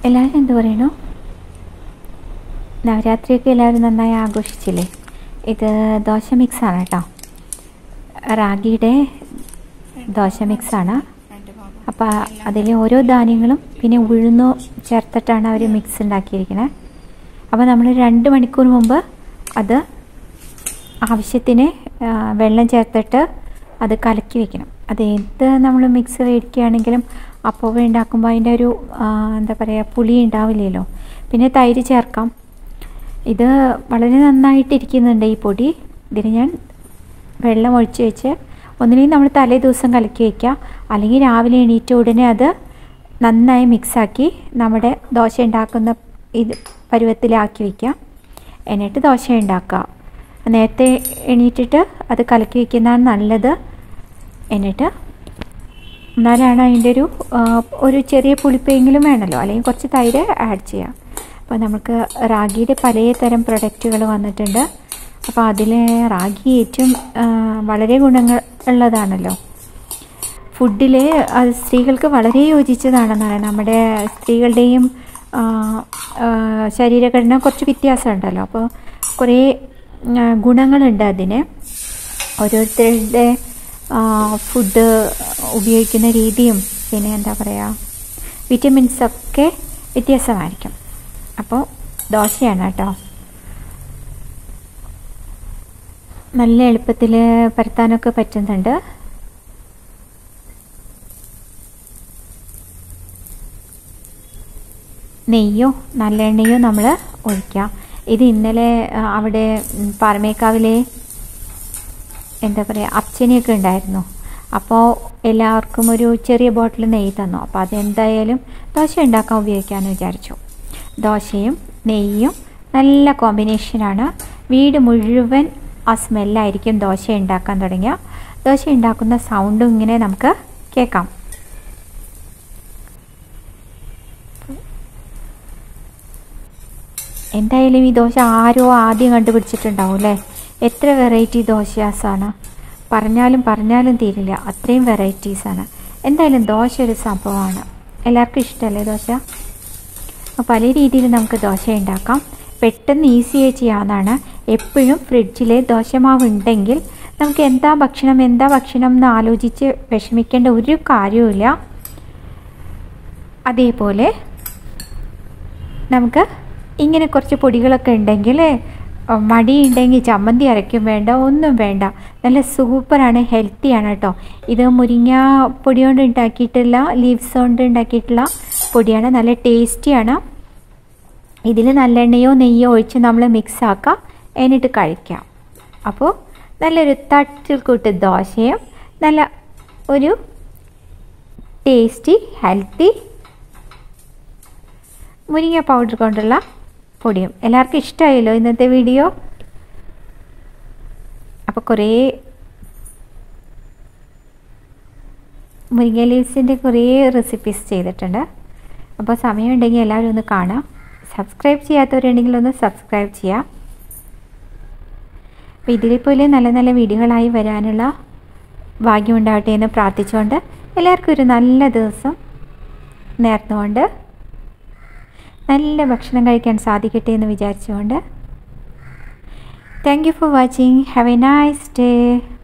എല്ലാവരും എന്ത് പറയണു നവരാത്രിയൊക്കെ എല്ലാവരും നന്നായി ആഘോഷിച്ചില്ലേ ഇത് ദോശ മിക്സാണ് കേട്ടോ റാഗിയുടെ ദോശ മിക്സാണ് അപ്പോൾ അതിൽ ഓരോ ധാന്യങ്ങളും പിന്നെ ഉഴുന്നു ചേർത്തിട്ടാണ് അവർ മിക്സ് ഉണ്ടാക്കിയിരിക്കുന്നത് അപ്പോൾ നമ്മൾ രണ്ട് മണിക്കൂർ മുമ്പ് അത് ആവശ്യത്തിന് ആ, വെള്ളം ചേർത്തിട്ട് അത് കലക്കി വെക്കണം അത് എന്ത് നമ്മൾ മിക്സ് മേടിക്കുകയാണെങ്കിലും അപ്പോൾ ഉണ്ടാക്കുമ്പോൾ അതിൻ്റെ ഒരു ആ, എന്താ പറയുക പുളി ഉണ്ടാവില്ലല്ലോ പിന്നെ തൈര് ചേർക്കാം ഇത് വളരെ നന്നായിട്ടിരിക്കുന്നുണ്ട് ഈ പൊടി ഇതിന് ഞാൻ വെള്ളം ഒഴിച്ച് വെച്ച് ഒന്നില്ലെങ്കിൽ നമ്മൾ തലേ ദിവസം കലക്കി വയ്ക്കുക അല്ലെങ്കിൽ രാവിലെ എണീറ്റ ഉടനെ അത് നന്നായി മിക്സാക്കി നമ്മുടെ ദോശ ഉണ്ടാക്കുന്ന ഇത് പരുവത്തിലാക്കി വയ്ക്കുക എന്നിട്ട് ദോശ ഉണ്ടാക്കുക നേരത്തെ എണീറ്റിട്ട് അത് കലക്കി വയ്ക്കുന്നതാണ് നല്ലത് എന്നിട്ട് എന്നാലാണ് അതിൻ്റെ ഒരു ആ, ഒരു ചെറിയ പുളിപ്പെങ്കിലും വേണമല്ലോ അല്ലെങ്കിൽ കുറച്ച് തൈര് ആഡ് ചെയ്യാം അപ്പോൾ നമുക്ക് റാഗിയുടെ പലതരം പ്രൊഡക്റ്റുകൾ വന്നിട്ടുണ്ട് അപ്പോൾ അതിൽ റാഗി ഏറ്റവും ആ, വളരെ ഗുണങ്ങൾ ഉള്ളതാണല്ലോ ഫുഡിൽ അത് സ്ത്രീകൾക്ക് വളരെ യോജിച്ചതാണെന്നാണ് നമ്മുടെ സ്ത്രീകളുടെയും ആ, ആ, ശരീരഘടന കുറച്ച് വ്യത്യാസമുണ്ടല്ലോ അപ്പോൾ കുറേ ആ, ഗുണങ്ങളുണ്ട് അതിന് ഓരോരുത്തരുടെ ഫുഡ് ഉപയോഗിക്കുന്ന രീതിയും പിന്നെ എന്താ പറയുക വിറ്റമിൻസ് ഒക്കെ വ്യത്യാസമായിരിക്കും അപ്പോൾ ദോശയാണ് കേട്ടോ നല്ല എളുപ്പത്തിൽ പരത്താനൊക്കെ പറ്റുന്നുണ്ട് നെയ്യോ നല്ലെണ്ണയോ നമ്മൾ ഒഴിക്കാം ഇത് ഇന്നലെ ആ, അവിടെ ഉം, പാറമേക്കാവിലെ എന്താ പറയുക അർച്ചനയൊക്കെ ഉണ്ടായിരുന്നു അപ്പോൾ എല്ലാവർക്കും ഒരു ചെറിയ ബോട്ടിൽ നെയ്യ് തന്നു അപ്പോൾ അതെന്തായാലും ദോശ ഉണ്ടാക്കാൻ ഉപയോഗിക്കാമെന്ന് വിചാരിച്ചു ദോശയും നെയ്യും നല്ല കോമ്പിനേഷനാണ് വീട് മുഴുവൻ ആ സ്മെല്ലായിരിക്കും ദോശ ഉണ്ടാക്കാൻ തുടങ്ങിയ ദോശ ഉണ്ടാക്കുന്ന സൗണ്ടും ഇങ്ങനെ നമുക്ക് കേൾക്കാം എന്തായാലും ഈ ദോശ ആരോ ആദ്യം കണ്ടുപിടിച്ചിട്ടുണ്ടാവും അല്ലേ എത്ര വെറൈറ്റി ദോശയാസാണ് പറഞ്ഞാലും പറഞ്ഞാലും തീരില്ല അത്രയും വെറൈറ്റീസാണ് എന്തായാലും ദോശ ഒരു സംഭവമാണ് എല്ലാവർക്കും ഇഷ്ടമല്ലേ ദോശ അപ്പോൾ പല രീതിയിൽ നമുക്ക് ദോശ ഉണ്ടാക്കാം പെട്ടെന്ന് ഈസിയായി ചെയ്യാവുന്നതാണ് എപ്പോഴും ഫ്രിഡ്ജിൽ ദോശമാവ് ഉണ്ടെങ്കിൽ നമുക്ക് എന്താ ഭക്ഷണം എന്താ ഭക്ഷണം എന്ന് ആലോചിച്ച് വിഷമിക്കേണ്ട ഒരു കാര്യവുമില്ല അതേപോലെ നമുക്ക് ഇങ്ങനെ കുറച്ച് പൊടികളൊക്കെ ഉണ്ടെങ്കിൽ അഹ് മടിയുണ്ടെങ്കിൽ ചമ്മന്തി അരയ്ക്കും വേണ്ട ഒന്നും വേണ്ട നല്ല സൂപ്പറാണ് ഹെൽത്തിയാണ് കേട്ടോ ഇത് മുരിങ്ങ പൊടി കൊണ്ട് ഉണ്ടാക്കിയിട്ടുള്ള ലീവ്സ് കൊണ്ട് ഉണ്ടാക്കിയിട്ടുള്ള പൊടിയാണ് നല്ല ടേസ്റ്റിയാണ് ഇതിൽ നല്ലെണ്ണയോ നെയ്യോ ഒഴിച്ച് നമ്മൾ മിക്സ് ആക്കാം എന്നിട്ട് കഴിക്കാം അപ്പോൾ നല്ലൊരു തട്ടിൽ കൂട്ട് ദോശയും നല്ല ഒരു ടേസ്റ്റി ഹെൽത്തി മുരിങ്ങ പൗഡർ കൊണ്ടുള്ള പൊടിയും എല്ലാവർക്കും ഇഷ്ടമായല്ലോ ഇന്നത്തെ വീഡിയോ അപ്പോൾ കുറേ മുരിങ്ങ ലീവ്സിൻ്റെ കുറേ റെസിപ്പീസ് ചെയ്തിട്ടുണ്ട് അപ്പോൾ സമയമുണ്ടെങ്കിൽ എല്ലാവരും ഒന്ന് കാണാം സബ്സ്ക്രൈബ് ചെയ്യാത്തവരുണ്ടെങ്കിൽ ഒന്ന് സബ്സ്ക്രൈബ് ചെയ്യാം അപ്പോൾ ഇതിലെപ്പോലെ നല്ല നല്ല വീഡിയോകളായി വരാനുള്ള ഭാഗ്യമുണ്ടാവട്ടെ എന്ന് പ്രാർത്ഥിച്ചുകൊണ്ട് എല്ലാവർക്കും ഒരു നല്ല ദിവസം നേർന്നുകൊണ്ട് നല്ല ഭക്ഷണം കഴിക്കാൻ സാധിക്കട്ടെ എന്ന് വിചാരിച്ചുകൊണ്ട് thank you for watching have a nice day